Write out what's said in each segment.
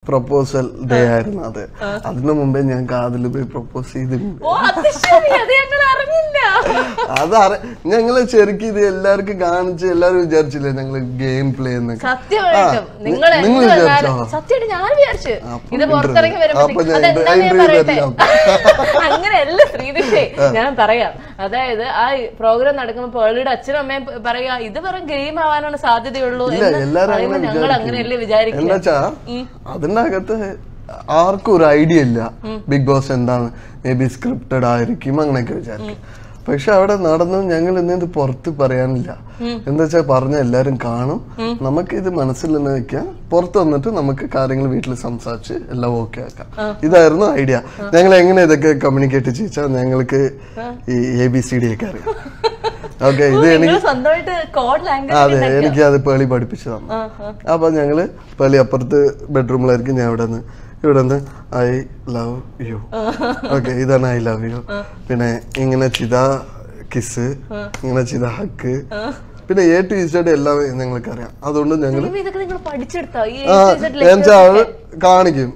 Proposal day ആയിരുന്നു അത് അതിനു മുമ്പേ ഞാൻ കാതിൽ പോയി പ്രപ്പോസ് ചെയ്തിട്ടുണ്ട് ഓ അത് ശരി അത് ഞങ്ങൾ അറിഞ്ഞില്ല അത് അറി- ഞങ്ങള് ശരിക്കും ഇത് എല്ലാവർക്കും കാണിച്ച് എല്ലാരും വിചാരിച്ചില്ലേ ഞങ്ങള് ഗെയിം പ്ലേ എന്നൊക്കെ സത്യമായിട്ടും ആ, നിങ്ങൾ നി- നിങ്ങൾ വിചാരിച്ചോ? സത്യമായിട്ട് ഞാൻ വിചാരിച്ചു അപ്പൊ ഇത് പുറത്തിറങ്ങി അപ്പൊ വരുമ്പോഴത്തേക്ക് ഞാൻ അതെന്താ ഞാൻ interview പറയട്ടെ തരില്ല. അങ്ങനെയല്ല ശ്രീദിഷേ ഞാൻ പറയാം അതായത് ആ പ്രോഗ്രാം നടക്കുമ്പോ പേളിയുടെ അച്ഛനും അമ്മയും പ- പറയാ ഇത് വെറും ഗെയിം ആവാനാണ് സാധ്യതയുള്ളൂ ഇല്ല എന്ന് എല്ലാരും പറയുമ്പോ അങ്ങനെ ഞങ്ങൾ അങ്ങനെയല്ലേ വിചാരിക്കുക എന്താ വെച്ചാ അതിന്റെ അകത്ത് ആർക്കും ഒരു ഐഡിയ ഇല്ല ബിഗ് ബോസ് എന്താണ് മേ ബി സ്ക്രിപ്റ്റഡ് ആയിരിക്കും അങ്ങനെയൊക്കെ വിചാരിക്കും പക്ഷെ അവിടെ നടന്നു ഞങ്ങൾ ഇന്ന് ഇത് പുറത്ത് പറയാനില്ല എന്താ വെച്ചാൽ പറഞ്ഞ എല്ലാരും കാണും നമുക്ക് ഇത് മനസ്സിൽ തന്നെ വെക്കാം പുറത്ത് വന്നിട്ട് നമുക്ക് കാര്യങ്ങൾ വീട്ടിൽ സംസാരിച്ച് എല്ലാം ഓക്കെ ആക്കാം ഇതായിരുന്നു ഐഡിയ ഞങ്ങൾ എങ്ങനെ ഇതൊക്കെ കമ്മ്യൂണിക്കേറ്റ് ചെയ്യിച്ചാൽ ഞങ്ങൾക്ക് ഈ എ ബി സി ഡി ഒക്കെ അറിയാം ഓക്കെ ഇത് എനിക്ക് നിങ്ങൾ സ്വന്തമായിട്ട് കോഡ് ലാംഗ്വേജ് അതെ എനിക്ക് അത് പേളി പഠിപ്പിച്ചു തന്നു അപ്പൊ ഞങ്ങള് പേളി അപ്പുറത്ത് ബെഡ്റൂമിലായിരിക്കും ഞാൻ ഇവിടെ നിന്ന് ഇവിടെ നിന്ന് ഐ ലവ് യു ഓക്കെ ഇതാണ് ഐ ലവ് യു പിന്നെ ഇങ്ങനെ ചിത കിസ് ഇങ്ങനെ ചിത ഹക്ക് പിന്നെ എ ടു ഇസഡ് എല്ലാം ഞങ്ങൾക്ക് അറിയാം അതുകൊണ്ട് ഞങ്ങൾ ഇതൊക്കെ നിങ്ങൾ പഠിച്ചെടുത്തോ ഈ ആ A to Z letters എന്നുവെച്ചാ അവള് ഒക്കെ? കാണിക്കും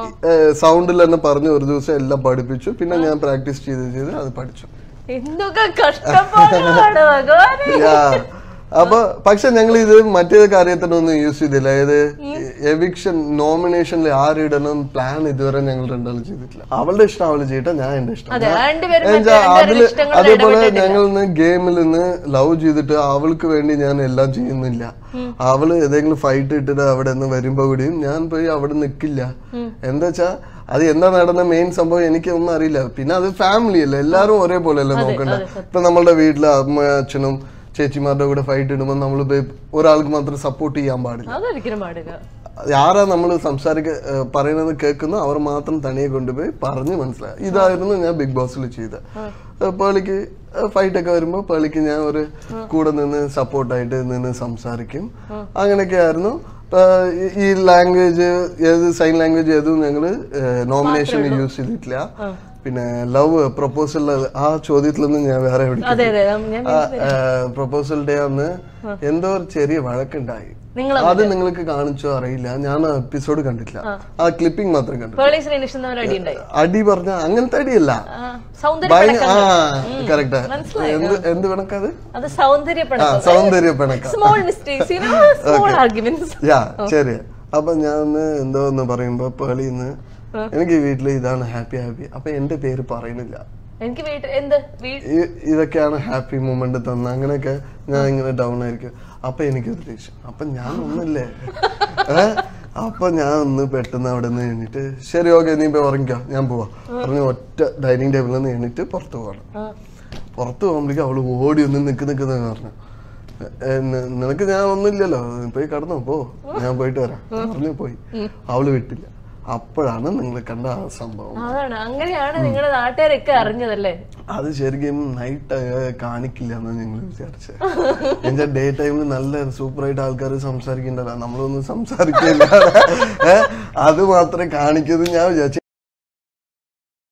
സൗണ്ടിൽ തന്നെ പറഞ്ഞു ഒരു ദിവസം എല്ലാം പഠിപ്പിച്ചു പിന്നെ ഞാൻ പ്രാക്ടീസ് ചെയ്ത് ചെയ്ത് അത് പഠിച്ചു എന്തൊക്കെ കഷ്ടപ്പാടാണ് ഭഗവാനെ യാ. അപ്പൊ പക്ഷെ ഞങ്ങൾ ഇത് മറ്റേ കാര്യത്തിനൊന്നും യൂസ് ചെയ്തില്ല ഏത് എവിക്ഷൻ നോമിനേഷനിൽ ആരിടണം പ്ലാൻ ഇതുവരെ ഞങ്ങൾ രണ്ടാളും ചെയ്തിട്ടില്ല അവളുടെ ഇഷ്ടം അവള് ചെയ്യട്ടെ ഞാൻ എന്റെ ഇഷ്ടം അതെ, ഞാൻ- രണ്ടുപേരും എന്നുവെച്ചാ മറ്റേ രണ്ടുപേരുടെ അതില് ഇഷ്ടങ്ങളിൽ അതേപോലെ ഇടപെട്ടിട്ടില്ല. ഞങ്ങൾ ഇന്ന് ഗെയിമിൽ നിന്ന് ലവ് ചെയ്തിട്ട് അവൾക്ക് വേണ്ടി ഞാൻ എല്ലാം ചെയ്യുന്നില്ല അവള് ഏതെങ്കിലും ഫൈറ്റ് ഇട്ടിട്ട് അവിടെ നിന്ന് വരുമ്പോ കൂടിയും ഞാൻ പോയി അവിടെ നിൽക്കില്ല എന്താ വെച്ചാ അത് എന്താ നടന്ന മെയിൻ സംഭവം എനിക്ക് ഒന്നും അറിയില്ല പിന്നെ അത് ഫാമിലി അല്ലേ എല്ലാരും ഒരേപോലെ അല്ലേ നോക്കണ്ട ഇപ്പൊ നമ്മളുടെ വീട്ടിലെ അമ്മ അച്ഛനും ചേച്ചിമാരുടെ കൂടെ ഫൈറ്റ് ഇടുമ്പോൾ നമ്മൾ ഒരാൾക്ക് മാത്രം സപ്പോർട്ട് ചെയ്യാൻ പാടില്ല അതൊരിക്കലും പാടുക ആരാ നമ്മൾ സംസാരിക്ക ഏഹ് പറയുന്നത് കേൾക്കുന്നു അവർ മാത്രം തനിയെ കൊണ്ടുപോയി പറഞ്ഞ് മനസ്സിലായി ഇതായിരുന്നു ഞാൻ ബിഗ് ബോസിൽ ചെയ്ത പേളിക്ക് ഫൈറ്റ് ഒക്കെ വരുമ്പോ പേളിക്ക് ഞാൻ ഒരു കൂടെ നിന്ന് സപ്പോർട്ടായിട്ട് നിന്ന് സംസാരിക്കും അങ്ങനെയൊക്കെ ആയിരുന്നു ഏഹ് ഈ- ഈ ലാംഗ്വേജ് ഏത് സൈൻ ലാംഗ്വേജ് ഏതും ഞങ്ങള് നോമിനേഷൻ യൂസ് ചെയ്തിട്ടില്ല പിന്നെ ലവ് പ്രപ്പോസൽ ആ ചോദ്യത്തിലൊന്നും ഞാൻ വേറെ എവിടേക്കും അതെ അതെ ഞാൻ പ്രപ്പോസൽ ഡേ അന്ന് എന്തോ ഒരു ചെറിയ വഴക്കുണ്ടായി നിങ്ങൾ അത് നിങ്ങൾക്ക് കാണിച്ചോ അറിയില്ല ഞാൻ ആ എപ്പിസോഡ് കണ്ടിട്ടില്ല ആ ക്ലിപ്പിംഗ് മാത്രം കണ്ടു പേളി ശ്രീനിഷൻ തമ്മിൽ അടി ഉണ്ടായി അടി പറഞ്ഞ അങ്ങനത്തെ അടിയല്ല ആ, സൗന്ദര്യ ഭയങ്കര ആ പിണക്കങ്ങൾ. കറക്റ്റ് മനസ്സിലായോ? എന്ത് എന്ത് പിണക്കത് അത് സൗന്ദര്യ ആ സൗന്ദര്യ പിണക്കം small mistakes small arguments yeah ശരി അപ്പൊ ഞാൻ ഒന്ന് എന്തോ ഒന്ന് പറയുമ്പോ പേളിന്ന് എനിക്ക് വീട്ടില് ഇതാണ് ഹാപ്പി ഹാപ്പി അപ്പൊ എന്റെ പേര് പറയുന്നില്ല എനിക്ക് വീട്ടിൽ എന്ത് വീ- ഈ- ഇതൊക്കെയാണ് ഹാപ്പി മൂമെന്റ് തന്ന അങ്ങനെയൊക്കെ ഞാൻ ഇങ്ങനെ ഡൗൺ ആയിരിക്കും അപ്പൊ എനിക്കൊരു ദേഷ്യം അപ്പൊ ഞാൻ ഒന്നല്ലേ ഏ അപ്പൊ ഞാൻ ഒന്ന് പെട്ടെന്ന് അവിടെ നിന്ന് എണീറ്റ് ശരി ഓക്കെ നീ പോയി ഉറങ്ങിക്കോ ഞാൻ പോവാ പറഞ്ഞു ഒറ്റ ഡൈനിങ് ടേബിളിൽ നിന്ന് എണീറ്റ് പുറത്ത് പോകണം ആ. പുറത്ത് പോകുമ്പോഴേക്കും അവള് ഓടി ഒന്ന് നിക്ക് നിക്കുന്ന പറഞ്ഞു "ഏ, ന- നിനക്ക് ഞാൻ ഒന്നുമില്ലല്ലോ നീ പോയി കടന്നോ പോ ഞാൻ പോയിട്ട് വരാം പറഞ്ഞു പോയി അവള് വിട്ടില്ല അപ്പോഴാണ് നിങ്ങൾ കണ്ട ആ സംഭവം അതാണ് അങ്ങനെയാണ് നിങ്ങളുടെ നാട്ടുകാരൊക്കെ അറിഞ്ഞതല്ലേ അത് ശരിക്കും നൈറ്റ് കാണിക്കില്ല എന്നാണ് ഞങ്ങൾ വിചാരിച്ചത് എന്നുവെച്ചാൽ ഡേ ടൈമിൽ നല്ല സൂപ്പറായിട്ട് ആൾക്കാർ സംസാരിക്കണ്ടല്ലോ നമ്മളൊന്നും സംസാരിക്കില്ല ഏഹ് അത് മാത്രമേ കാണിക്കുന്നത് ഞാൻ വിചാരിച്ചു